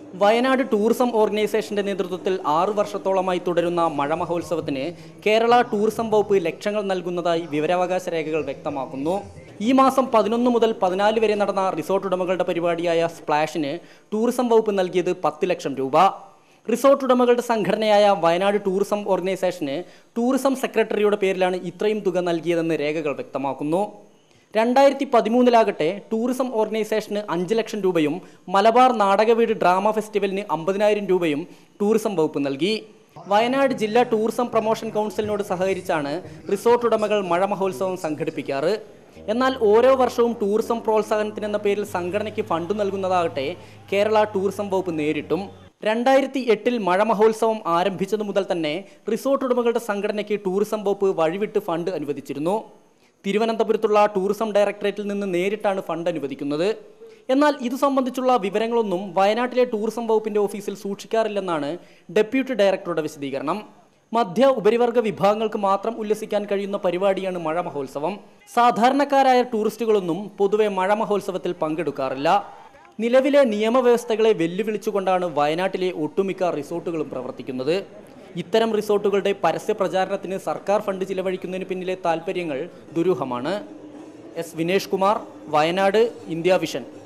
Wayanad tourism ഓർഗനൈസേഷന്റെ നേതൃത്വത്തിൽ ആറു വർഷത്തോളമായി തുടരുന്ന മഴ മഹോത്സവത്തിന് കേരള ടൂറിസം വകുപ്പ് ലക്ഷങ്ങൾ നൽകുന്നതായി വിവരാവകാശ രേഖകൾ വ്യക്തമാക്കുന്നു ഈ മാസം പതിനൊന്ന് മുതൽ പതിനാല് വരെ നടന്ന റിസോർട്ട് ഉടമകളുടെ പരിപാടിയായ സ്പ്ലാഷിന് ടൂറിസം വകുപ്പ് നൽകിയത് പത്ത് ലക്ഷം രൂപ റിസോർട്ട് ഉടമകളുടെ സംഘടനയായ വയനാട് ടൂറിസം ഓർഗനൈസേഷന് ടൂറിസം സെക്രട്ടറിയുടെ പേരിലാണ് ഇത്രയും തുക നൽകിയതെന്ന് രേഖകൾ വ്യക്തമാക്കുന്നു രണ്ടായിരത്തി പതിമൂന്നിലാകട്ടെ ടൂറിസം ഓർഗനൈസേഷന് അഞ്ച് ലക്ഷം രൂപയും മലബാർ നാടകവീട് ഡ്രാമ ഫെസ്റ്റിവലിന് അമ്പതിനായിരം രൂപയും ടൂറിസം വകുപ്പ് നൽകി വയനാട് ജില്ലാ ടൂറിസം പ്രൊമോഷൻ കൗൺസിലിനോട് സഹകരിച്ചാണ് റിസോർട്ട് ഉടമകൾ മഴ മഹോത്സവം സംഘടിപ്പിക്കാറ് എന്നാൽ ഓരോ വർഷവും ടൂറിസം പ്രോത്സാഹനത്തിനെന്ന പേരിൽ സംഘടനയ്ക്ക് ഫണ്ട് നൽകുന്നതാകട്ടെ കേരള ടൂറിസം വകുപ്പ് നേരിട്ടും രണ്ടായിരത്തി എട്ടിൽ മഴ മഹോത്സവം ആരംഭിച്ചതു മുതൽ തന്നെ റിസോർട്ട് ഉടമകളുടെ സംഘടനയ്ക്ക് ടൂറിസം വകുപ്പ് വഴിവിട്ട് ഫണ്ട് അനുവദിച്ചിരുന്നു തിരുവനന്തപുരത്തുള്ള ടൂറിസം ഡയറക്ടറേറ്റിൽ നിന്ന് നേരിട്ടാണ് ഫണ്ട് അനുവദിക്കുന്നത് എന്നാൽ ഇത് സംബന്ധിച്ചുള്ള വിവരങ്ങളൊന്നും വയനാട്ടിലെ ടൂറിസം വകുപ്പിന്റെ ഓഫീസിൽ സൂക്ഷിക്കാറില്ലെന്നാണ് ഡെപ്യൂട്ടി ഡയറക്ടറുടെ വിശദീകരണം മധ്യ ഉപരിവർഗ വിഭാഗങ്ങൾക്ക് മാത്രം ഉല്ലസിക്കാൻ കഴിയുന്ന പരിപാടിയാണ് മഴ മഹോത്സവം സാധാരണക്കാരായ ടൂറിസ്റ്റുകളൊന്നും പൊതുവെ മഴ മഹോത്സവത്തിൽ പങ്കെടുക്കാറില്ല നിലവിലെ നിയമവ്യവസ്ഥകളെ വെല്ലുവിളിച്ചുകൊണ്ടാണ് വയനാട്ടിലെ ഒട്ടുമിക്ക റിസോർട്ടുകളും പ്രവർത്തിക്കുന്നത് ഇത്തരം റിസോർട്ടുകളുടെ പരസ്യ പ്രചാരണത്തിന് സർക്കാർ ഫണ്ട് ചിലവഴിക്കുന്നതിന് പിന്നിലെ താൽപ്പര്യങ്ങൾ ദുരൂഹമാണ് S Vinesh Kumar Wayanad India vision